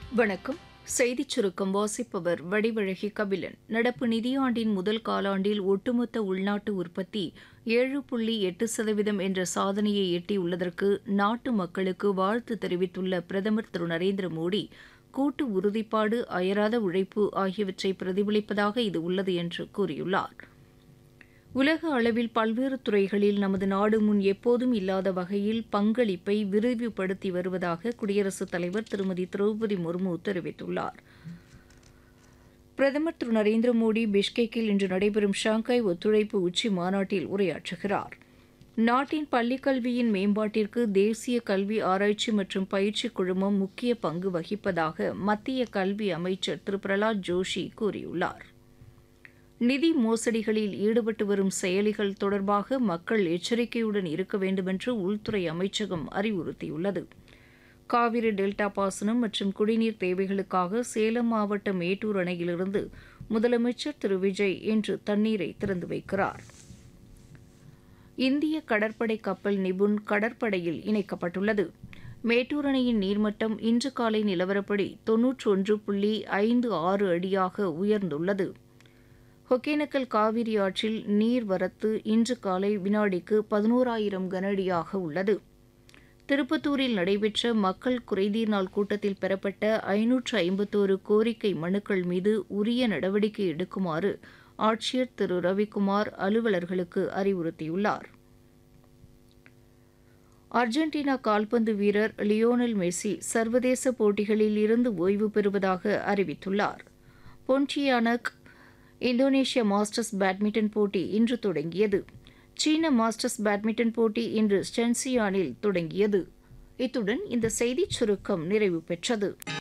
வணக்கம் செய்திச் சுருக்கம் வாசிப்பவர் வடிவழகி கபிலன் நடப்பு நிதியாண்டின் முதல் காலாண்டில் ஒட்டுமொத்த உள்நாட்டு உற்பத்தி ஏழு புள்ளி எட்டு சதவீதம் என்ற சாதனையை எட்டியுள்ளதற்கு நாட்டு மக்களுக்கு வாழ்த்து தெரிவித்துள்ள பிரதமர் திரு நரேந்திர மோடி கூட்டு உறுதிப்பாடு அயராத உழைப்பு ஆகியவற்றை பிரதிபலிப்பதாக இது உள்ளது என்று கூறியுள்ளார் உலக அளவில் பல்வேறு துறைகளில் நமது நாடு முன் எப்போதும் இல்லாத வகையில் பங்களிப்பை விரிவுபடுத்தி வருவதாக குடியரசுத் தலைவர் திருமதி திரௌபதி முர்மு தெரிவித்துள்ளார் பிரதமர் திரு நரேந்திர மோடி பிஷ்கெக்கில் இன்று நடைபெறும் ஷாங்காய் ஒத்துழைப்பு உச்சி மாநாட்டில் உரையாற்றுகிறார் நாட்டின் பள்ளிக் கல்வியின் மேம்பாட்டிற்கு தேசிய கல்வி ஆராய்ச்சி மற்றும் பயிற்சி குழுமம் முக்கிய பங்கு வகிப்பதாக மத்திய கல்வி அமைச்சர் திரு பிரலாத் ஜோஷி கூறியுள்ளார் நிதி மோசடிகளில் ஈடுபட்டு வரும் செயலிகள் தொடர்பாக மக்கள் எச்சரிக்கையுடன் இருக்க வேண்டுமென்று உள்துறை அமைச்சகம் அறிவுறுத்தியுள்ளது காவிரி டெல்டா பாசனம் மற்றும் குடிநீர் தேவைகளுக்காக சேலம் மாவட்ட மேட்டூர் அணையிலிருந்து முதலமைச்சர் திரு விஜய் இன்று தண்ணீரை திறந்து வைக்கிறார் இந்திய கடற்படை கப்பல் நிபுண் கடற்படையில் இணைக்கப்பட்டுள்ளது மேட்டூர் அணையின் நீர்மட்டம் இன்று காலை நிலவரப்படி தொன்னூற்றி ஒன்று புள்ளி ஐந்து ஆறு அடியாக உயர்ந்துள்ளது ஒகேனக்கல் காவிரி ஆற்றில் நீர்வரத்து இன்று காலை வினாடிக்கு பதினோராயிரம் கனஅடியாக உள்ளது திருப்பத்தூரில் நடைபெற்ற மக்கள் குறைதீர் நாள் கூட்டத்தில் பெறப்பட்ட ஐநூற்று ஐம்பத்தோரு கோரிக்கை மனுக்கள் மீது உரிய நடவடிக்கை எடுக்குமாறு ஆட்சியர் திரு ரவிக்குமார் அலுவலர்களுக்கு அறிவுறுத்தியுள்ளார் அர்ஜென்டினா கால்பந்து வீரர் லியோனல் மெஸ்ஸி சர்வதேச போட்டிகளில் இருந்து ஓய்வு பெறுவதாக அறிவித்துள்ளார் பொன்டியானக் இந்தோனேஷிய மாஸ்டர்ஸ் பேட்மிண்டன் போட்டி இன்று தொடங்கியது சீன மாஸ்டர்ஸ் பேட்மிண்டன் போட்டி இன்று ஸ்டென்சியானில் தொடங்கியது இத்துடன் இந்த செய்திச் சுருக்கம் நிறைவு பெற்றது